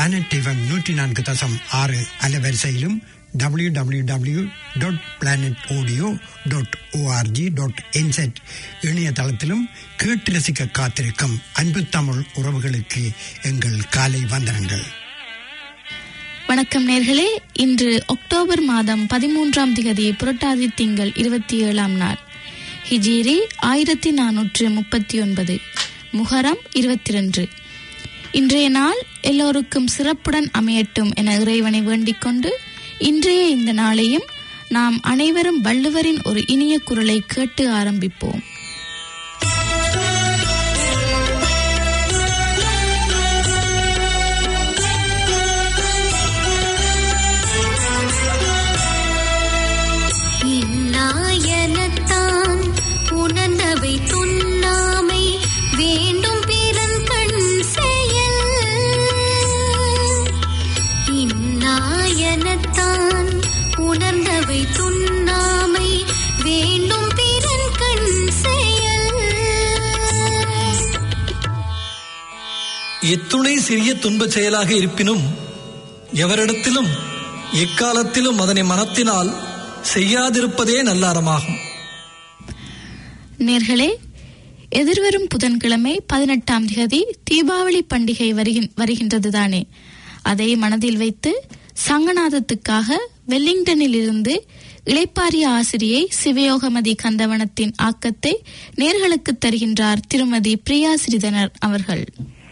Planet FM நூற்றி நான்கு தசம் ஆறு அலைவரிசையிலும் W W W dot planet audio dot ORG dot என்செட் இணையதளத்திலும் கேட்டு ரசிக்க காத்திருக்கும் அன்பு தமிழ் உறவுகளுக்கு எங்கள் காலை வந்தனங்கள் வணக்கம் நேர்களே இன்று அக்டோபர் மாதம் பதிமூன்றாம் திகதி புரட்டாதி திங்கள் இருபத்தி ஏழாம் நாள் ஹிஜீரி ஆயிரத்தி நானூற்று முப்பத்தி ஒன்பது முஹரம் இருபத்தி ரெண்டு இன்றைய நாள் எல்லோருக்கும் சிறப்புடன் அமையட்டும் என இறைவனை வேண்டிக் கொண்டு இன்றைய இந்த நாளையும் நாம் அனைவரும் வள்ளுவரின் ஒரு இனிய குரலை கேட்டு ஆரம்பிப்போம் இன்னாயனத்தான் உணர்ந்தவை துண்ணாமை வேண்டும் பிறன் கண் செயல் இன்னாயனத்தான் உணர்ந்தவை துண்ணாமை வேண்டும் பிறன் கண் செயல் எத்துணை சிறிய துன்பச் செயலாக இருப்பினும் எவரிடத்திலும் எக்காலத்திலும் அதனை மனத்தினால் செய்யாதிருப்பதே நல்ல அறமாகும் நேர்களே எதிர்வரும் புதன்கிழமை பதினெட்டாம் திகதி தீபாவளி பண்டிகை வருகின்- வருகின்றதுதானே அதை மனதில் வைத்து சங்கநாதத்துக்காக வெல்லிங்டனில் இருந்து இளைப்பாரிய ஆசிரியை சிவயோகமதி கந்தவனத்தின் ஆக்கத்தை நேர்களுக்கு தருகின்றார் திருமதி பிரியா ஸ்ரீதனர் அவர்கள்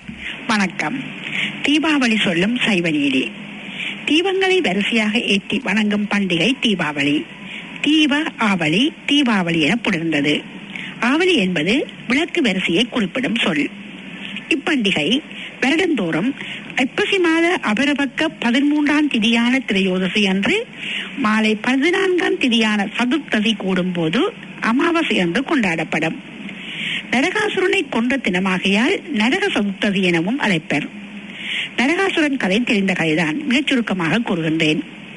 வணக்கம் தீபாவளி சொல்லும் சைவ நீதி தீபங்களை வரிசையாக ஏற்றி வணங்கும் பண்டிகை தீபாவளி தீப ஆவலி தீபாவளி என புலர்ந்தது ஆவலி என்பது விளக்கு வரிசையை குறிப்பிடும் சொல் இப்பண்டிகை வருடந்தோறும் ஐப்பசி மாத அபரபக்க பதிமூன்றாம் திதியான திரையோதசி அன்று மாலை பதினான்காம் திதியான சதுர்த்தசி கூடும்போது அமாவாசை அன்று கொண்டாடப்படும் நரகாசுரனை கொன்ற தினமாகையால் நரக சதுர்த்தசி எனவும் அழைப்பர் நரகாசுரன் கதை தெரிந்த கதைதான் மிகச் சுருக்கமாக கூறுகின்றேன்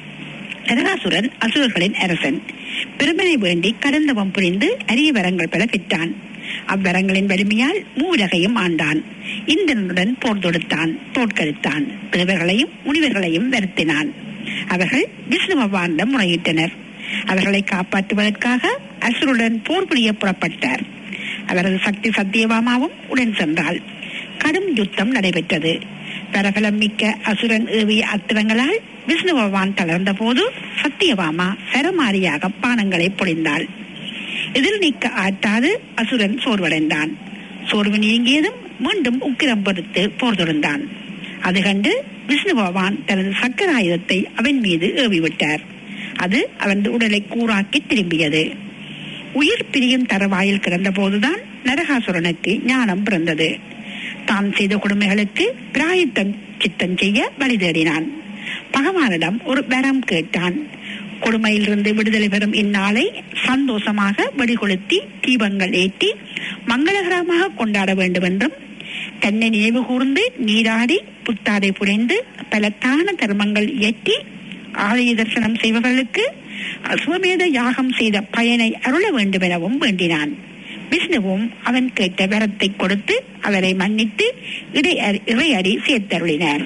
நரகாசுரன் அசுரர்களின் அரசன் பெருமனை வேண்டி கடந்தவம் புரிந்து அரிய வரங்கள் பெற பெற்றான் அவ்வரங்களின் வலிமையால் மூவுலகையும் ஆண்டான் இந்திரனுடன் போர் தொடுத்தான் தோற்கடித்தான் தேவர்களையும் முனிவர்களையும் வருத்தினான் அவர்கள் விஷ்ணு பகவானிடம் முறையிட்டனர் அவர்களை காப்பாற்றுவதற்காக அசுருடன் போர் புரிய புறப்பட்டார் அவரது சக்தி சத்தியபாமாவும் உடன் சென்றாள் கடும் யுத்தம் நடைபெற்றது பரபலம் மிக்க அசுரன் ஏவிய அத்திரங்களால் விஷ்ணு பகவான் தளர்ந்த போது சத்தியபாமா சரமாரியாக பானங்களை பொழிந்தாள் எதிர் நீக்க ஆட்டாது அசுரன் சோர்வடைந்தான் சோர்வு நீங்கியதும் மீண்டும் உக்கிரம் பொறுத்து போர் தொடர்ந்தான் அது கண்டு விஷ்ணு பகவான் தனது சக்கராயுதத்தை அவன் மீது ஏவிவிட்டார் அது அவன் உடலை கூறாக்கி திரும்பியது உயிர் பிரியும் தரவாயில் கிடந்த போதுதான் நரகாசுரனுக்கு ஞானம் பிறந்தது தான் செய்த கொடுமைகளுக்கு பிராயத்தம் சித்தம் செய்ய வழி தேடினான் பகவானிடம் ஒரு வரம் கேட்டான் கொடுமையிலிருந்து விடுதலை பெறும் இந்நாளை சந்தோஷமாக வெடிகொளுத்தி தீபங்கள் ஏற்றி மங்களகரமாக கொண்டாட வேண்டும் என்றும் தன்னை நினைவு கூர்ந்து நீராடி புத்தாடை புரிந்து பல தான தர்மங்கள் இயற்றி ஆலய தரிசனம் செய்பவர்களுக்கு அசுவமேத யாகம் செய்த பயனை அருள வேண்டும் எனவும் வேண்டினான் விஷ்ணுவும் அவன் கேட்ட வரத்தை கொடுத்து அவரை மன்னித்து இடை இறையடி சேர்த்தருளினார்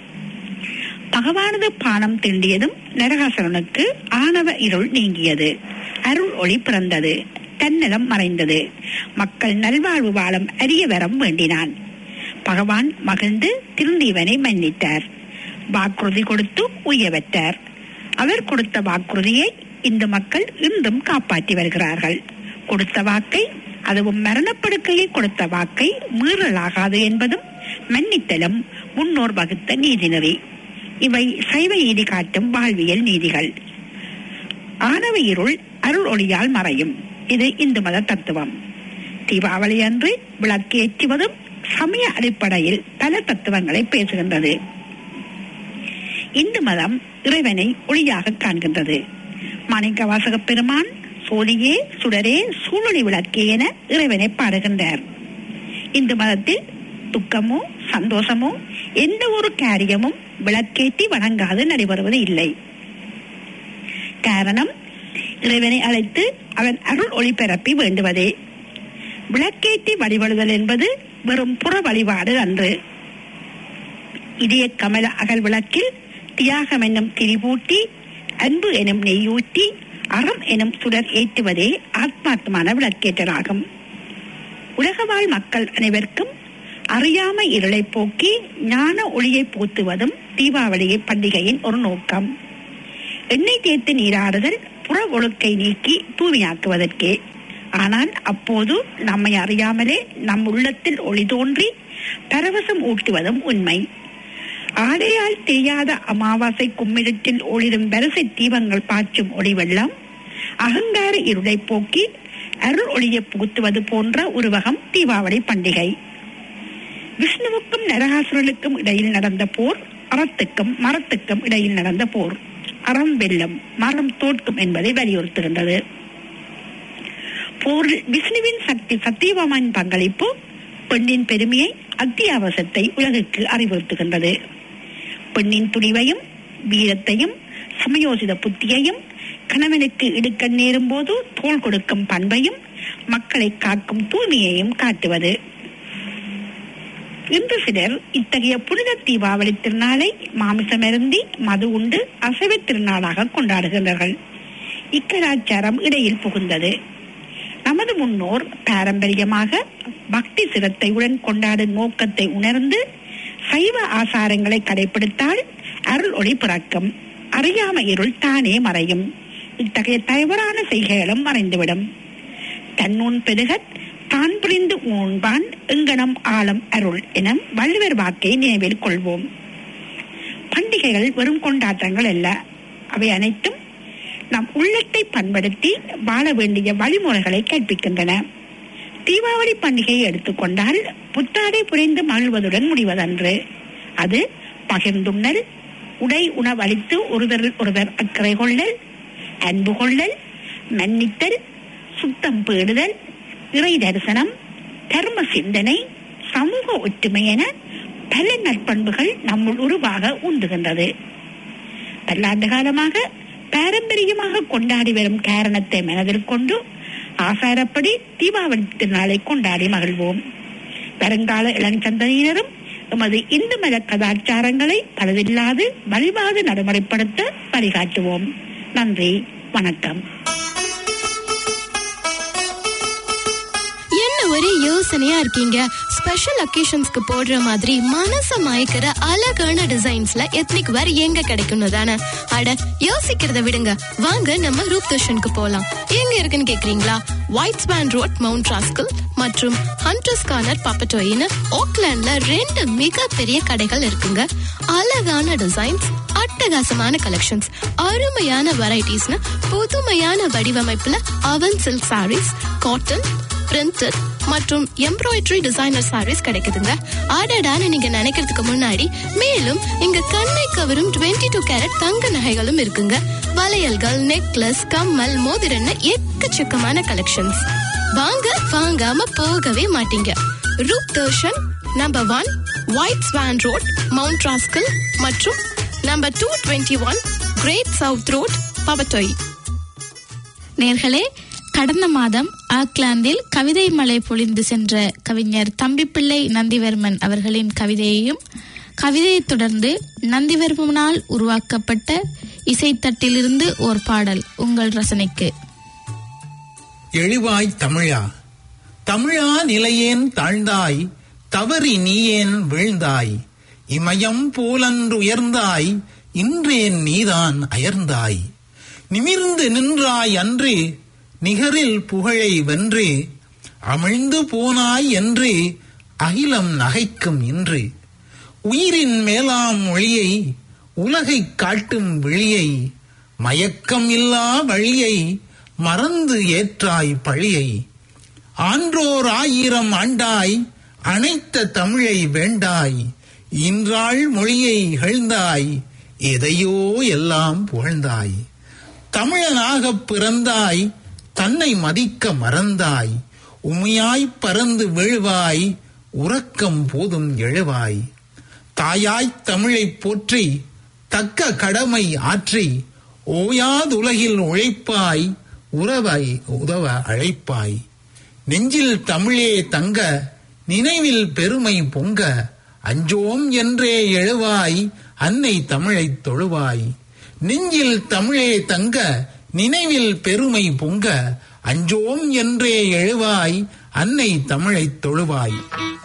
பகவானது பானம் திண்டியதும் நரகாசுரனுக்கு ஆணவ இருள் நீங்கியது அருள் ஒளி பிறந்தது தன்னலம் மறைந்தது மக்கள் நல்வாழ்வு வாழும் அரிய வரம் வேண்டினான் பகவான் மகிழ்ந்து திருந்தீவனை மன்னித்தார் வாக்குறுதி கொடுத்து உயவற்றார் அவர் கொடுத்த வாக்குறுதியை இந்த மக்கள் இன்றும் காப்பாற்றி வருகிறார்கள் கொடுத்த வாக்கை அதுவும் மரணப்படுக்கையில் கொடுத்த வாக்கை மீறலாகாது என்பதும் மன்னித்தலும் முன்னோர் வகுத்த நீதிநெறி இவை சைவ நீதி காட்டும் வாழ்வியல் நீதிகள் ஆணவ இருள் அருள் ஒளியால் மறையும் இது இந்து மத தத்துவம் தீபாவளி அன்று விளக்கு ஏற்றுவதும் சமய அடிப்படையில் பல தத்துவங்களை பேசுகின்றது இந்து மதம் இறைவனை ஒளியாக காண்கின்றது மாணிக்க வாசக பெருமான் சோதியே சுடரே சூழொளி விளக்கே என இறைவனை பாடுகின்றார் இந்து மதத்தில் துக்கமோ சந்தோஷமோ எந்த ஒரு காரியமும் விளக்கேற்றி வணங்காது நடைபெறுவது இல்லை காரணம் இறைவனை அழைத்து அவன் அருள் ஒளிபரப்பி வேண்டுவதே விளக்கேற்றி வழிபடுதல் என்பது வெறும் புற வழிபாடு அன்று இதய கமல அகல் விளக்கில் தியாகம் என்னும் திரிபூட்டி அன்பு எனும் நெய்யூட்டி அறம் எனும் சுடர் ஏற்றுவதே ஆத்மார்த்தமான விளக்கேற்றலாகும் உலகவாழ் மக்கள் அனைவருக்கும் அறியாம இருளை போக்கி ஞான ஒளியை போத்துவதும் தீபாவளி பண்டிகையின் ஒரு நோக்கம் எண்ணெய் தேய்த்து நீராடுதல் புற ஒழுக்கை நீக்கி தூய்மையாக்குவதற்கே ஆனால் அப்போது நம்மை அறியாமலே நம் உள்ளத்தில் ஒளி தோன்றி பரவசம் ஊட்டுவதும் உண்மை ஆடையால் தெரியாத அமாவாசை கும்மிடத்தில் ஒளிரும் வரிசை தீபங்கள் பாய்ச்சும் ஒளி வெள்ளம் அகங்கார இருளை போக்கி அருள் ஒளியை புகுத்துவது போன்ற உருவகம் தீபாவளி பண்டிகை விஷ்ணுவுக்கும் நரகாசுரனுக்கும் இடையில் நடந்த போர் அறத்துக்கும் மரத்துக்கும் இடையில் நடந்த போர் அறம் வெல்லும் மரம் தோற்கும் என்பதை வலியுறுத்துகின்றது போரில் விஷ்ணுவின் சக்தி சத்தியபாமன் பங்களிப்பு பெண்ணின் பெருமையை அத்தியாவசியத்தை உலகுக்கு அறிவுறுத்துகின்றது பெண்ணின் துணிவையும் வீரத்தையும் சமயோசித புத்தியையும் கணவனுக்கு இடுக்க நேரும் போது தோள் கொடுக்கும் பண்பையும் மக்களை காக்கும் தூய்மையையும் காட்டுவது இன்று சிலர் இத்தகைய புனித தீபாவளி திருநாளை மாமிசமருந்தி மது உண்டு அசைவ திருநாளாக கொண்டாடுகின்றார்கள் இக்கலாச்சாரம் இடையில் புகுந்தது நமது முன்னோர் பாரம்பரியமாக பக்தி சிரத்தையுடன் கொண்டாடும் நோக்கத்தை உணர்ந்து சைவ ஆசாரங்களை கடைபிடித்தால் அருள் ஒளி பிறக்கும் அறியாம இருள் தானே மறையும் இத்தகைய தவறான செய்கைகளும் மறைந்துவிடும் தன்னுன் பெருகத் தான் புரிந்து ஊன்பான் எங்கனம் ஆழம் அருள் என வள்ளுவர் வாக்கை நினைவில் கொள்வோம் பண்டிகைகள் வெறும் கொண்டாட்டங்கள் அல்ல அவை அனைத்தும் நம் உள்ளத்தை பண்படுத்தி வாழ வேண்டிய வழிமுறைகளை கற்பிக்கின்றன தீபாவளி பண்டிகையை எடுத்துக்கொண்டால் புத்தாடை புரிந்து மகிழ்வதுடன் முடிவதன்று அது பகிர்ந்துண்ணல் உடை உணவளித்து ஒருவர் ஒருவர் அக்கறை கொள்ளல் அன்பு கொள்ளல் மன்னித்தல் சுத்தம் பேடுதல் இறை தரிசனம் தர்ம சிந்தனை சமூக ஒற்றுமை என பல நற்பண்புகள் நம்முள் உருவாக உந்துகின்றது பல்லாண்டு காலமாக பாரம்பரியமாக கொண்டாடி வரும் காரணத்தை மனதில் கொண்டு ஆசாரப்படி தீபாவளி திருநாளை கொண்டாடி மகிழ்வோம் வருங்கால இளஞ்சந்ததியினரும் எமது இந்து மத கலாச்சாரங்களை பலதில்லாது வழிபாடு நடைமுறைப்படுத்த வழிகாட்டுவோம் நன்றி வணக்கம் என்ன ஒரே யோசனையா இருக்கீங்க ஸ்பெஷல் அக்கேஷன்ஸ்க்கு போடுற மாதிரி மனச மயக்கிற அழகான டிசைன்ஸ்ல எத்னிக் வேர் எங்க கிடைக்கும்னு தானே அட யோசிக்கிறத விடுங்க வாங்க நம்ம ரூப் தர்ஷனுக்கு போலாம் எங்க இருக்குன்னு கேக்குறீங்களா White Swan Road Mount Roskill மற்றும் ஹண்டர்ஸ் கார்னர் பப்பட்டோயின்னு ஓக்லாண்ட்ல ரெண்டு மிகப்பெரிய கடைகள் இருக்குங்க அழகான டிசைன்ஸ் அட்டகாசமான கலெக்ஷன்ஸ் அருமையான வெரைட்டிஸ்னு புதுமையான வடிவமைப்புல அவன் சில்க் சாரீஸ் காட்டன் பிரிண்டட் மற்றும் எம்ப்ராய்டரி டிசைனர் சாரீஸ் கிடைக்குதுங்க ஆடாடான்னு நீங்க நினைக்கிறதுக்கு முன்னாடி மேலும் இங்க கண்ணை கவரும் 22 டூ கேரட் தங்க நகைகளும் இருக்குங்க வளையல்கள் நெக்லஸ் கம்மல் மோதிரன்னு எக்கச்சக்கமான கலெக்ஷன்ஸ் வாங்க வாங்காம போகவே மாட்டீங்க Roop Darshan number one White Swan Road Mount Roskill மற்றும் number two twenty one Great South Road Papatoetoe நேர்களே கடந்த மாதம் ஆக்லாந்தில் கவிதை மழை பொழிந்து சென்ற கவிஞர் தம்பிப்பிள்ளை நந்திவர்மன் அவர்களின் கவிதையையும் கவிதையைத் தொடர்ந்து நந்திவர்மனால் உருவாக்கப்பட்ட இசைத்தட்டிலிருந்து ஓர் பாடல் உங்கள் ரசனைக்கு எழுவாய் தமிழா தமிழா நிலையேன் தாழ்ந்தாய் தவறி நீயேன் வீழ்ந்தாய் இமயம் போலன்று உயர்ந்தாய் இன்றேன் நீதான் அயர்ந்தாய் நிமிர்ந்து நின்றாய் அன்று நிகரில் புகழை வென்று அமிழ்ந்து போனாய் என்று அகிலம் நகைக்கும் இன்று உயிரின் மேலாம் ஒளியை உலகைக் காட்டும் விழியை மயக்கம் இல்லா வழியை மறந்து ஏற்றாய் பழியை ஆன்றோர் ஆயிரம் ஆண்டாய் அனைத்த தமிழை வேண்டாய் இன்றாள் மொழியை இகழ்ந்தாய் எதையோ எல்லாம் புகழ்ந்தாய் தமிழனாகப் பிறந்தாய் தன்னை மதிக்க மறந்தாய் உமையாய்ப் பறந்து விழுவாய் உறக்கம் போதும் எழுவாய் தாயாய்த் தமிழைப் போற்றி தக்க கடமை ஆற்றி ஓயாதுலகில் உழைப்பாய் உறவை உதவ அழைப்பாய் நெஞ்சில் தமிழே தங்க நினைவில் பெருமை பொங்க அஞ்சோம் என்றே எழுவாய் அன்னை தமிழைத் தொழுவாய் நெஞ்சில் தமிழே தங்க நினைவில் பெருமை பொங்க அஞ்சோம் என்றே எழுவாய் அன்னை தமிழைத் தொழுவாய்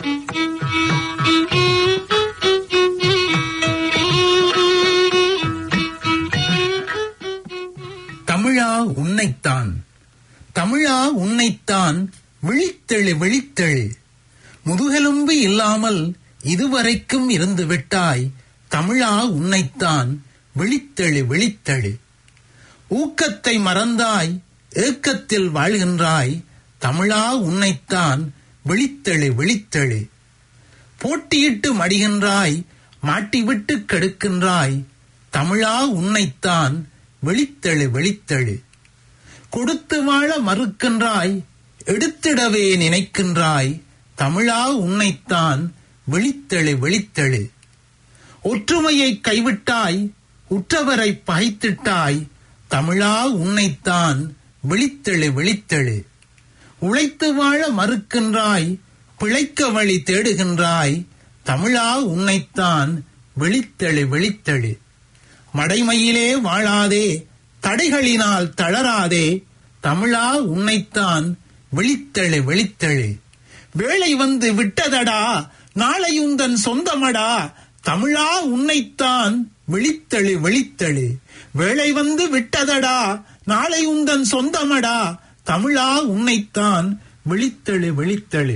தமிழா உன்னைத்தான் தமிழா உன்னைத்தான் விழித்தெழு விழித்தெழு முதுகெலும்பு இல்லாமல் இதுவரைக்கும் இருந்து விட்டாய் தமிழா உன்னைத்தான் விழித்தெழு விழித்தெழு ஊக்கத்தை மறந்தாய் ஏக்கத்தில் வாழ்கின்றாய் தமிழா உன்னைத்தான் விழித்தெழு விழித்தெழு போட்டியிட்டு மடிகின்றாய் மாட்டிவிட்டு கெடுக்கின்றாய் தமிழா உன்னைத்தான் விழித்தெழு விழித்தெழு கொடுத்து வாழ மறுக்கின்றாய் எடுத்திடவே நினைக்கின்றாய் தமிழா உன்னைத்தான் விழித்தெழு விழித்தெழு ஒற்றுமையை கைவிட்டாய் உற்றவரை பகைத்திட்டாய் தமிழா உன்னைத்தான் விழித்தெழு விழித்தெழு உழைத்து வாழ மறுக்கின்றாய் பிழைக்க வழி தேடுகின்றாய் தமிழா உன்னைத்தான் விழித்தெழு விழித்தெழு மடைமையிலே வாழாதே தடைகளினால் தளராதே தமிழா உன்னைத்தான் விழித்தெழு விழித்தெழு வேலை வந்து விட்டதடா நாளை உந்தன் சொந்தமடா தமிழா உன்னைத்தான் விழித்தெழு விழித்தெழு வேலை வந்து விட்டதடா நாளை உந்தன் சொந்தமடா தமிழா உன்னைத்தான் விழித்தெழு விழித்தெழு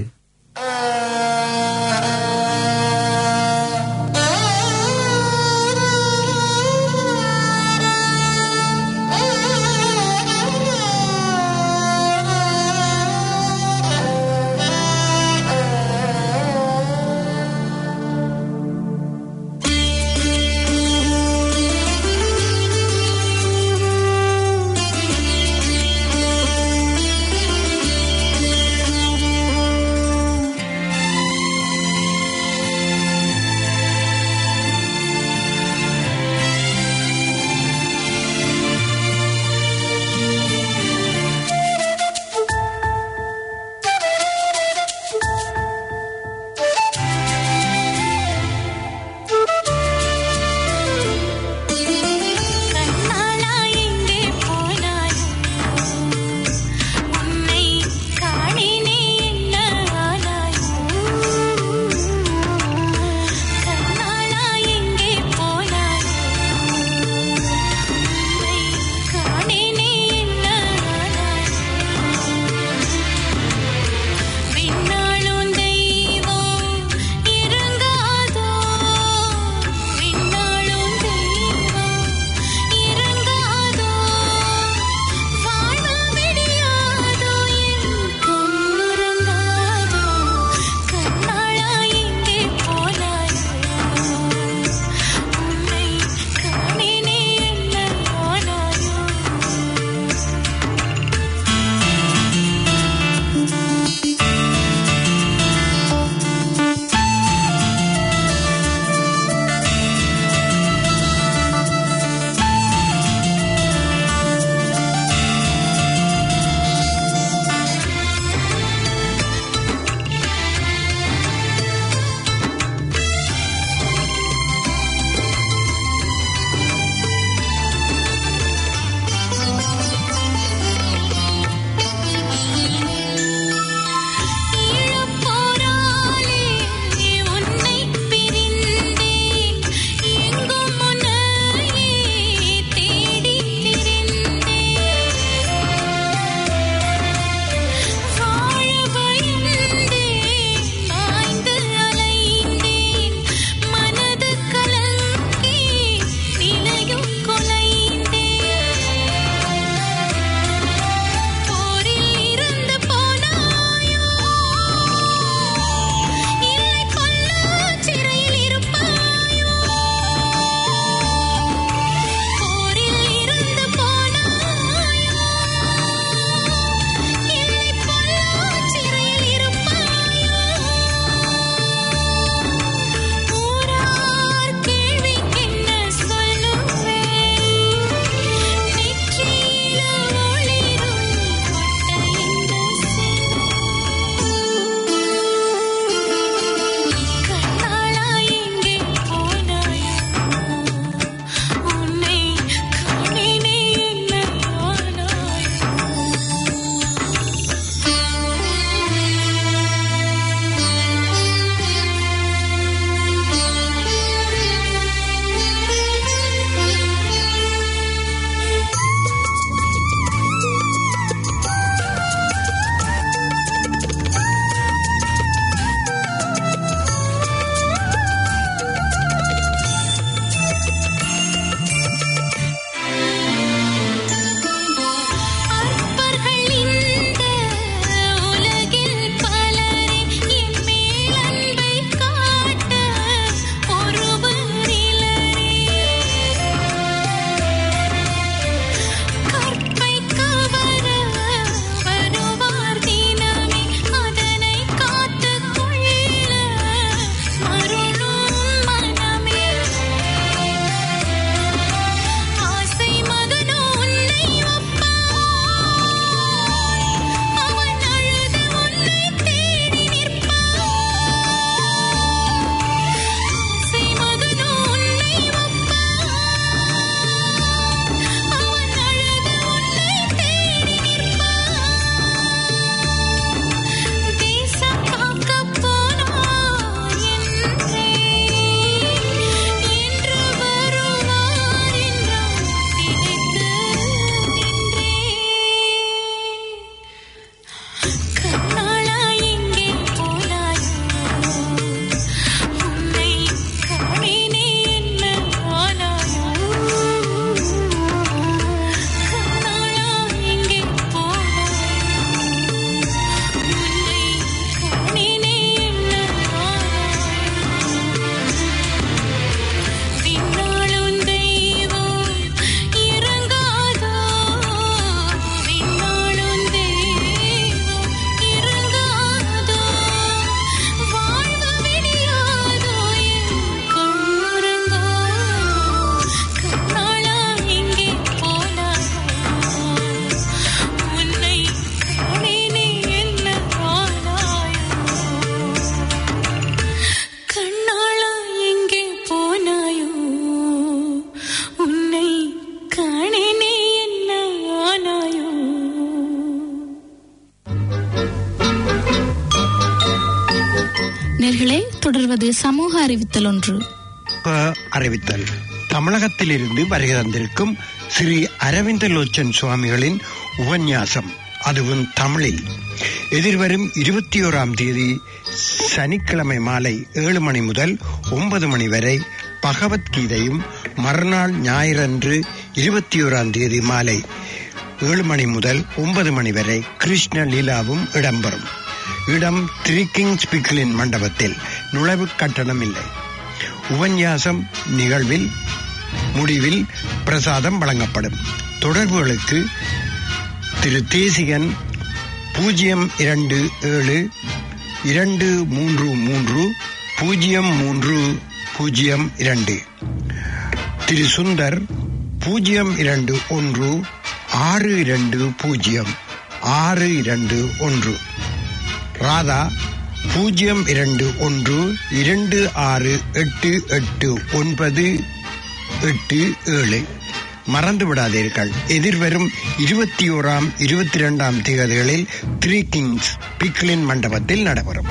தொடர்வது சமூக அறிவித்தல் ஒன்று ப. அறிவித்தல் தமிழகத்திலிருந்து வருகை தந்திருக்கும் ஸ்ரீ அரவிந்தலோச்சன் சுவாமிகளின் உபன்யாசம் அதுவும் தமிழில் எதிர்வரும் இருபத்தி ஓராம் தேதி சனிக்கிழமை மாலை ஏழு மணி முதல் ஒன்பது மணி வரை பகவத்கீதையும் மறுநாள் ஞாயிறன்று இருபத்தி ஓராம் தேதி மாலை ஏழு மணி முதல் ஒன்பது மணி வரை கிருஷ்ண லீலாவும் இடம்பெறும் இடம் த்ரீ கிங்ஸ் பிக்லின் மண்டபத்தில் நுழைவு கட்டணம் இல்லை உபன்யாசம் நிகழ்வில் முடிவில் பிரசாதம் வழங்கப்படும் தொடர்புகளுக்கு திரு தேசிகன் பூஜ்ஜியம் இரண்டு ஏழு இரண்டு மூன்று மூன்று பூஜ்ஜியம் மூன்று பூஜ்ஜியம் இரண்டு திரு சுந்தர் பூஜ்ஜியம் இரண்டு ஒன்று ஆறு இரண்டு பூஜ்ஜியம் ஆறு இரண்டு ஒன்று ராதா பூஜ்ஜியம் இரண்டு ஒன்று இரண்டு ஆறு எட்டு எட்டு ஒன்பது எட்டு ஏழு மறந்து விடாதீர்கள் எதிர்வரும் இருபத்தி ஓராம் இருபத்தி இரண்டாம் தேதிகளில் த்ரீ கிங்ஸ் பிக்லின் மண்டபத்தில் நடைபெறும்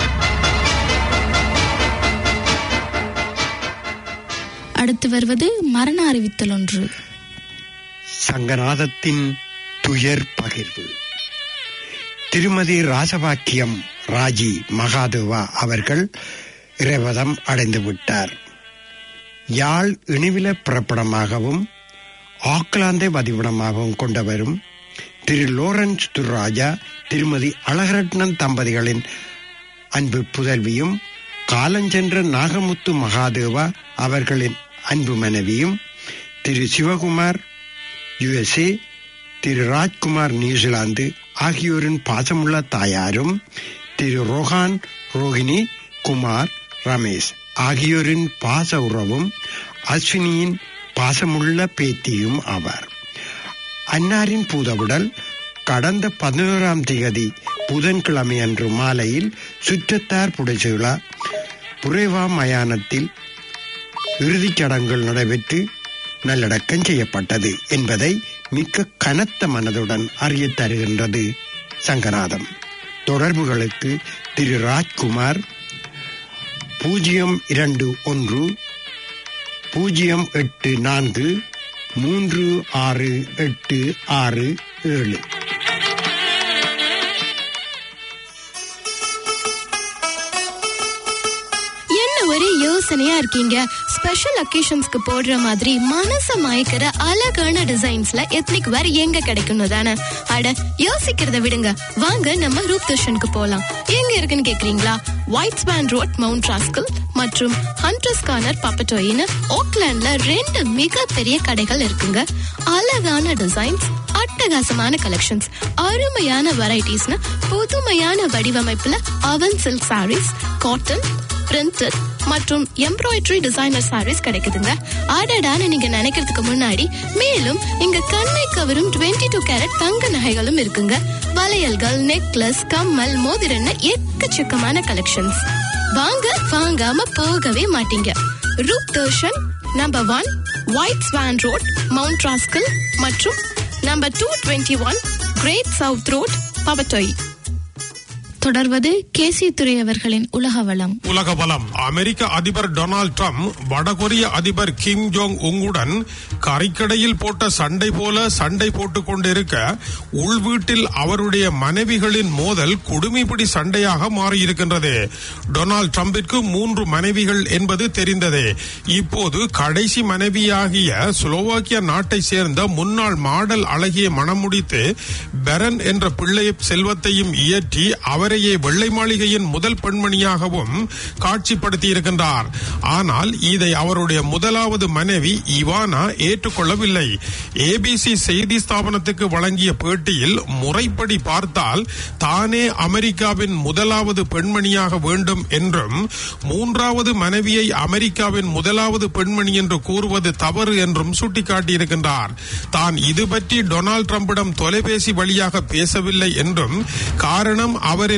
அடுத்து வருவது மரண அறிவித்தல் ஒன்று சங்கநாதத்தின் துயர் பகிர்வு திருமதி ராசபாக்கியம் ராஜி மகாதேவா அவர்கள் இறைவதம் அடைந்து விட்டார் யாழ் இணிவில பிறப்பிடமாகவும் ஆக்லாந்தை வதிவிடமாகவும் கொண்டவரும் திரு லோரன்ஸ் துர்ராஜா திருமதி அழகரட்னம் தம்பதிகளின் அன்பு புதல்வியும் காலஞ்சென்ற நாகமுத்து மகாதேவா அவர்களின் அன்பு மனைவியும் திரு சிவகுமார் யுஎஸ்ஏ திரு ராஜ்குமார் நியூசிலாந்து ஆகியோரின் பாசமுள்ள தாயாரும் திரு ரோஹான் ரோஹிணி குமார் ரமேஷ் ஆகியோரின் பாச உறவும் அஸ்வினியின் பாசமுள்ள பேத்தியும் ஆவார் அன்னாரின் பூதவுடல் கடந்த பதினோராம் தேதி புதன்கிழமை அன்று மாலையில் சுற்றத்தார் புடைசுலா புரேவா மயானத்தில் இறுதிச் சடங்குகள் நடைபெற்று நல்லடக்கம் செய்யப்பட்டது என்பதை மிக்க கனத்த மனதுடன் அறியத் தருகின்றது சங்கநாதம் தொடர்புகளுக்கு திரு ராஜ்குமார் பூஜ்ஜியம் இரண்டு ஒன்று பூஜ்ஜியம் எட்டு நான்கு மூன்று ஆறு எட்டு ஆறு ஏழு என்ன ஒரே யோசனையா இருக்கீங்க ஸ்பெஷல் அக்கேஷன்ஸ்க்கு போடுற மாதிரி மனச மயக்கிற அழகான டிசைன்ஸ்ல எத்னிக் வேர் எங்க கிடைக்கணும் தானே அட யோசிக்கிறத விடுங்க வாங்க நம்ம ரூப் தர்ஷனுக்கு போலாம் எங்க இருக்குன்னு கேக்குறீங்களா White Swan Road Mount Roskill மற்றும் ஹண்டர்ஸ் கார்னர் பப்பட்டோயின்னு ஓக்லாண்ட்ல ரெண்டு மிகப்பெரிய கடைகள் இருக்குங்க அழகான டிசைன்ஸ் அட்டகாசமான கலெக்ஷன்ஸ் அருமையான வெரைட்டிஸ்னு புதுமையான வடிவமைப்புல அவன் சில்க் சாரீஸ் காட்டன் பிரிண்டட் மற்றும் எம்ப்ராய்டரி டிசைனர் சாரீஸ் கிடைக்குதுங்க ஆடடான்னு நீங்க நினைக்கிறதுக்கு முன்னாடி மேலும் இங்க கண்ணை கவரும் 22 டூ கேரட் தங்க நகைகளும் இருக்குங்க வளையல்கள் நெக்லஸ் கம்மல் மோதிரன்னு எக்கச்சக்கமான கலெக்ஷன்ஸ் வாங்க வாங்காம போகவே மாட்டீங்க Roop Darshan number one White Swan Road Mount Roskill மற்றும் number two twenty one Great South Road Papatoetoe தொடர்வது கேசி துரை அவர்களின் உலக வளம் உலக பலம் அமெரிக்க அதிபர் டொனால்ட் ட்ரம்ப் வடகொரிய அதிபர் கிம் ஜோங் உங்குடன் கறிக்கடையில் போட்ட சண்டை போல சண்டை போட்டுக் கொண்டிருக்க உள்வீட்டில் அவருடைய மனைவிகளின் மோதல் குடுமிப்பிடி சண்டையாக மாறியிருக்கின்றது டொனால்ட் ட்ரம்பிற்கு மூன்று மனைவிகள் என்பது தெரிந்ததே இப்போது கடைசி மனைவியாகிய ஸ்லோவாக்கியா நாட்டை சேர்ந்த முன்னாள் மாடல் அழகிய மனம் முடித்து பெரன் என்ற பிள்ளை செல்வத்தையும் இயற்றி அவரையே வெள்ளை மாளிகையின் முதல் பெண்மணியாகவும் காட்சிப்படுத்தி இருக்கின்றார் ஆனால் இதை அவருடைய முதலாவது மனைவி இவானா ஏற்றுக்கொள்ளவில்லை ஏபிசி செய்தி ஸ்தாபனத்துக்கு வழங்கிய பேட்டியில் முறைப்படி பார்த்தால் தானே அமெரிக்காவின் முதலாவது பெண்மணியாக வேண்டும் என்றும் மூன்றாவது மனைவியை அமெரிக்காவின் முதலாவது பெண்மணி என்று கூறுவது தவறு என்றும் சுட்டிக்காட்டியிருக்கின்றார் தான் இது பற்றி டொனால்ட் ட்ரம்பிடம் தொலைபேசி வழியாக பேசவில்லை என்றும் காரணம் அவரின்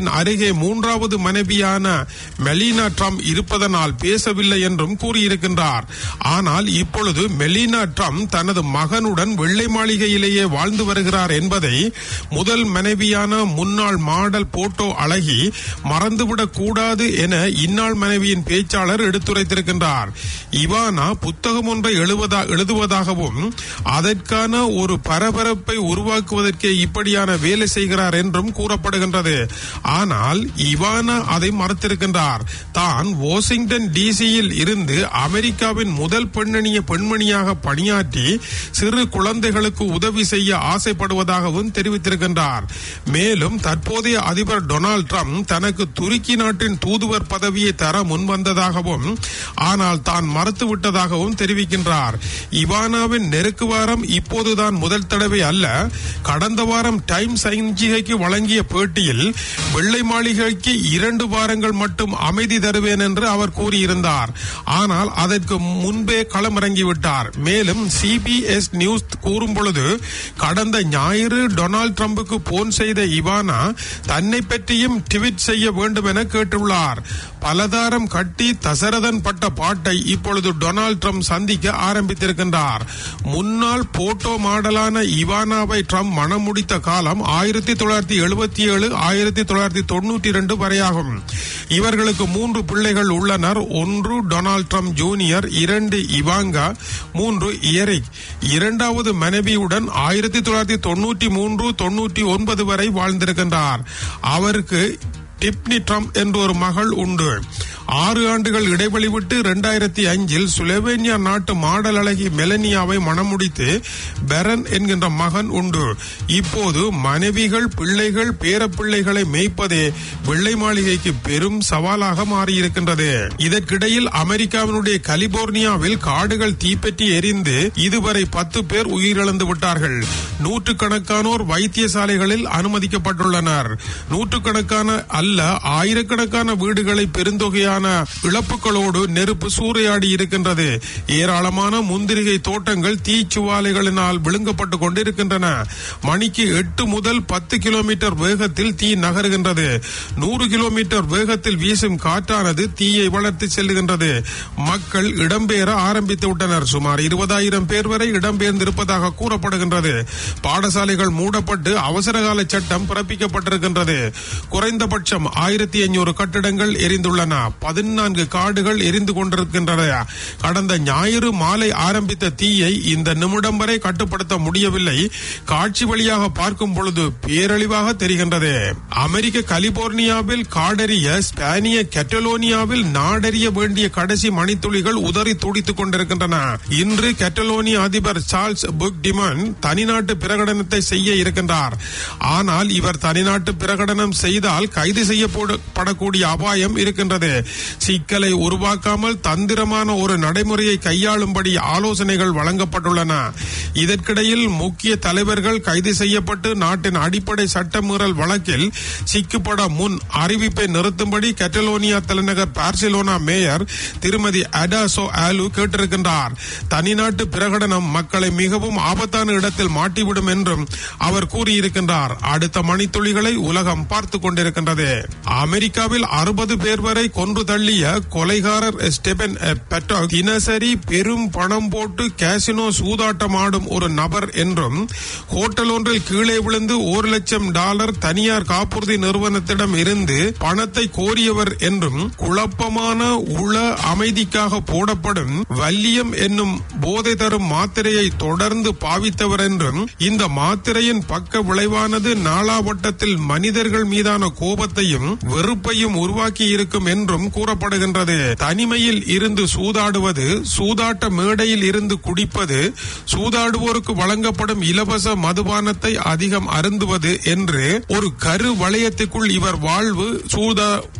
இவானாவின் அருகே மூன்றாவது மனைவியான மெலினா ட்ரம்ப் இருப்பதனால் பேசவில்லை என்றும் கூறியிருக்கின்றார் ஆனால் இப்பொழுது மெலினா ட்ரம்ப் தனது மகனுடன் வெள்ளை மாளிகையிலேயே வாழ்ந்து வருகிறார் என்பதை முதல் மனைவியான முன்னாள் மாடல் போட்டோ அழகி மறந்துவிடக் கூடாது என இந்நாள் மனைவியின் பேச்சாளர் எடுத்துரைத்திருக்கின்றார் இவானா புத்தகம் ஒன்றை எழுவதா எழுதுவதாகவும் அதற்கான ஒரு பரபரப்பை உருவாக்குவதற்கே இப்படியான வேலை செய்கிறார் என்றும் கூறப்படுகின்றது ஆனால் இவானா அதை மறுத்திருக்கின்றார் தான் வாஷிங்டன் டிசியில் இருந்து அமெரிக்காவின் முதல் பெண்ணணிய பெண்மணியாக பணியாற்றி சிறு குழந்தைகளுக்கு உதவி செய்ய ஆசைப்படுவதாகவும் தெரிவித்திருக்கின்றார் மேலும் தற்போதைய அதிபர் டொனால்ட் ட்ரம்ப் தனக்கு துருக்கி நாட்டின் தூதுவர் பதவியை தர முன்வந்ததாகவும் ஆனால் தான் மறுத்துவிட்டதாகவும் தெரிவிக்கின்றார் இவானாவின் நெருக்கு வாரம் இப்போதுதான் முதல் தடவை அல்ல கடந்த வாரம் டைம் சஞ்சிகைக்கு வழங்கிய பேட்டியில் வெள்ளை மாளிகைக்கு இரண்டு வாரங்கள் மட்டும் அமைதி தருவேன் என்று அவர் கூறியிருந்தார் ஆனால் அதற்கு முன்பே களமிறங்கிவிட்டார் மேலும் சிபிஎஸ் நியூஸ் கூறும் பொழுது கடந்த ஞாயிறு டொனால்ட் ட்ரம்புக்கு போன் செய்த இவானா தன்னை பற்றியும் ட்வீட் செய்ய வேண்டும் என கேட்டுள்ளார் பலதாரம் கட்டி தசரதன் பட்ட பாட்டை இப்பொழுது டொனால்ட் ட்ரம்ப் சந்திக்க ஆரம்பித்திருக்கின்றார் முன்னாள் போட்டோ மாடலான இவானாவை ட்ரம்ப் மனம் முடித்த காலம் ஆயிரத்தி தொள்ளாயிரத்தி எழுபத்தி ஏழு ஆயிரத்தி தொள்ளாயிரத்தி தொண்ணூற்றி இரண்டு வரையாகும் இவர்களுக்கு மூன்று பிள்ளைகள் உள்ளனர் ஒன்று டொனால்ட் ட்ரம்ப் ஜூனியர் இரண்டு இவாங்கா மூன்று எரிக் இரண்டாவது மனைவியுடன் ஆயிரத்தி தொள்ளாயிரத்தி தொண்ணூற்றி மூன்று தொண்ணூற்றி ஒன்பது வரை வாழ்ந்திருக்கின்றார் அவருக்கு டிப்னி ட்ரம்ப் என்ற ஒரு மகள் உண்டு ஆறு ஆண்டுகள் இடைவெளி விட்டு இரண்டாயிரத்தி அஞ்சில் சுலோவேனியா நாட்டு மாடல் அழகி மெலனியாவை மணமுடித்து பெரன் என்கின்ற மகன் உண்டு இப்போது மனைவிகள் பிள்ளைகள் பேரப்பிள்ளைகளை மேய்ப்பதே வெள்ளை மாளிகைக்கு பெரும் சவாலாக மாறியிருக்கின்றது இதற்கிடையில் அமெரிக்காவினுடைய கலிபோர்னியாவில் காடுகள் தீப்பற்றி எரிந்து இதுவரை பத்து பேர் உயிரிழந்து விட்டார்கள் நூற்றுக்கணக்கானோர் வைத்தியசாலைகளில் அனுமதிக்கப்பட்டுள்ளனர் நூற்றுக்கணக்கான அல்ல ஆயிரக்கணக்கான வீடுகளை பெருந்தொகையான இழப்புகளோடு நெருப்பு சூறையாடி இருக்கின்றது ஏராளமான முந்திரிகை தோட்டங்கள் தீச்சுவாலைகளினால் விழுங்கப்பட்டு கொண்டிருக்கின்றன மணிக்கு எட்டு முதல் பத்து கிலோமீட்டர் வேகத்தில் தீ நகருகின்றது நூறு கிலோமீட்டர் வேகத்தில் வீசும் காற்றானது தீயை வளர்த்து செல்லுகின்றது மக்கள் இடம்பெயர ஆரம்பித்து விட்டனர் சுமார் இருபதாயிரம் பேர் வரை இடம்பெயர்ந்திருப்பதாக கூறப்படுகின்றது பாடசாலைகள் மூடப்பட்டு அவசரகால சட்டம் பிறப்பிக்கப்பட்டிருக்கின்றது குறைந்தபட்சம் ஆயிரத்தி ஐநூறு கட்டிடங்கள் எரிந்துள்ளன பதினான்கு காடுகள் எரிந்து கொண்டிருக்கின்றன கடந்த ஞாயிறு மாலை ஆரம்பித்த தீயை இந்த நிமிடம் வரை கட்டுப்படுத்த முடியவில்லை காட்சி வழியாக பார்க்கும் பொழுது பேரழிவாக தெரிகின்றது அமெரிக்க கலிபோர்னியாவில் காடறிய ஸ்பானிய கெட்டலோனியாவில் நாடறிய வேண்டிய கடைசி மணித்துளிகள் உதறி துடித்துக் கொண்டிருக்கின்றன இன்று கெட்டலோனிய அதிபர் சார்ல்ஸ் புக் டிமன் தனிநாட்டு பிரகடனத்தை செய்ய இருக்கின்றார் ஆனால் இவர் தனிநாட்டு பிரகடனம் செய்தால் கைது செய்யப்படக்கூடிய அபாயம் இருக்கின்றது சிக்கலை உருவாக்காமல் தந்திரமான ஒரு நடைமுறையை கையாளும்படி ஆலோசனைகள் வழங்கப்பட்டுள்ளன இதற்கிடையில் முக்கிய தலைவர்கள் கைது செய்யப்பட்டு நாட்டின் அடிப்படை சட்டமீறல் வழக்கில் சிக்கப்பட முன் அறிவிப்பை நிறுத்தும்படி கெட்டலோனியா தலைநகர் பார்சிலோனா மேயர் திருமதி அடாசோ ஆலு கேட்டிருக்கின்றார் தனிநாட்டு பிரகடனம் மக்களை மிகவும் ஆபத்தான இடத்தில் மாட்டிவிடும் என்றும் அவர் கூறியிருக்கின்றார் அடுத்த மணித்துளிகளை உலகம் பார்த்துக் கொண்டிருக்கின்றது அமெரிக்காவில் அறுபது பேர் வரை கொன்று தள்ளிய கொலைகாரர் ஸ்டெபன் பெட்டோ தினசரி பெரும் பணம் போட்டு கேசினோ சூதாட்டம் ஆடும் ஒரு நபர் என்றும் ஹோட்டல் ஒன்றில் கீழே விழுந்து ஒரு லட்சம் டாலர் தனியார் காப்புறுதி நிறுவனத்திடம் இருந்து பணத்தை கோரியவர் என்றும் குழப்பமான உள அமைதிக்காக போடப்படும் வல்லியம் என்னும் போதை தரும் மாத்திரையை தொடர்ந்து பாவித்தவர் என்றும் இந்த மாத்திரையின் பக்க விளைவானது நாளாவட்டத்தில் மனிதர்கள் மீதான கோபத்தையும் வெறுப்பையும் உருவாக்கி இருக்கும் என்றும் கூறப்படுகின்றது தனிமையில் இருந்து சூதாடுவது சூதாட்ட மேடையில் இருந்து குடிப்பது சூதாடுவோருக்கு வழங்கப்படும் இலவச மதுபானத்தை அதிகம் அருந்துவது என்று ஒரு கரு வளையத்துக்குள் இவர் வாழ்வு சூதா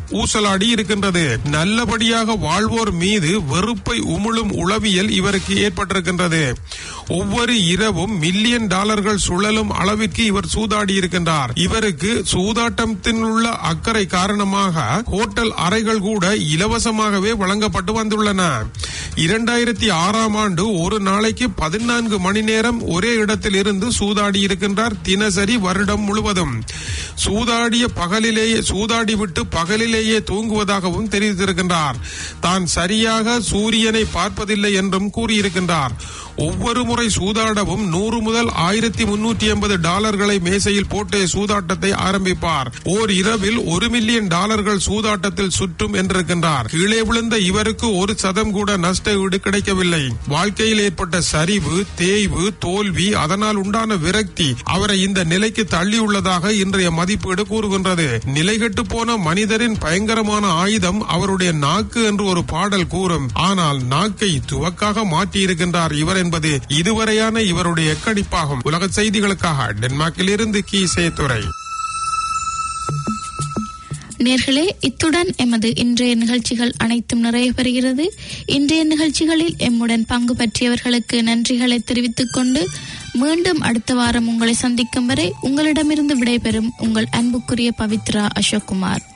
ஊசலாடி இருக்கின்றது நல்லபடியாக வாழ்வோர் மீது வெறுப்பை உமிழும் உளவியல் இவருக்கு ஏற்பட்டிருக்கின்றது ஒவ்வொரு இரவும் மில்லியன் டாலர்கள் சுழலும் அளவிற்கு இவர் சூதாடி இருக்கின்றார் இவருக்கு சூதாட்டத்தில் உள்ள அக்கறை காரணமாக ஹோட்டல் அறைகள் கூட இலவசமாகவே வழங்கப்பட்டு வந்துள்ளன இரண்டாயிரத்தி ஆறாம் ஆண்டு ஒரு நாளைக்கு பதினான்கு மணி நேரம் ஒரே இடத்தில் இருந்து சூதாடி இருக்கின்றார் தினசரி வருடம் முழுவதும் சூதாடிய பகலிலேயே சூதாடி விட்டு பகலிலேயே தூங்குவதாகவும் தெரிவித்திருக்கின்றார் தான் சரியாக சூரியனை பார்ப்பதில்லை என்றும் கூறியிருக்கின்றார் ஒவ்வொரு முறை சூதாடவும் நூறு முதல் ஆயிரத்தி முன்னூற்றி எண்பது டாலர்களை மேசையில் போட்டு சூதாட்டத்தை ஆரம்பிப்பார் ஓர் இரவில் ஒரு மில்லியன் டாலர்கள் சூதாட்டத்தில் சுற்றும் என்றிருக்கின்றார் கீழே விழுந்த இவருக்கு ஒரு சதம் கூட நஷ்ட ஈடு கிடைக்கவில்லை வாழ்க்கையில் ஏற்பட்ட சரிவு தேய்வு தோல்வி அதனால் உண்டான விரக்தி அவரை இந்த நிலைக்கு தள்ளியுள்ளதாக இன்றைய மதிப்பீடு கூறுகின்றது நிலைகெட்டு போன மனிதரின் பயங்கரமான ஆயுதம் அவருடைய நாக்கு என்று ஒரு பாடல் கூறும் ஆனால் நாக்கை துவக்காக மாற்றியிருக்கின்றார் இவர் என்பது இதுவரையான இவருடைய கணிப்பாகும் உலக செய்திகளுக்காக டென்மார்க்கில் இருந்து கீசே துறை நேர்களே இத்துடன் எமது இன்றைய நிகழ்ச்சிகள் அனைத்தும் நிறைவு பெறுகிறது இன்றைய நிகழ்ச்சிகளில் எம்முடன் பங்கு பற்றியவர்களுக்கு நன்றிகளை தெரிவித்துக் கொண்டு மீண்டும் அடுத்த வாரம் உங்களை சந்திக்கும் வரை உங்களிடமிருந்து விடைபெறும் உங்கள் அன்புக்குரிய பவித்ரா அசோக்குமார்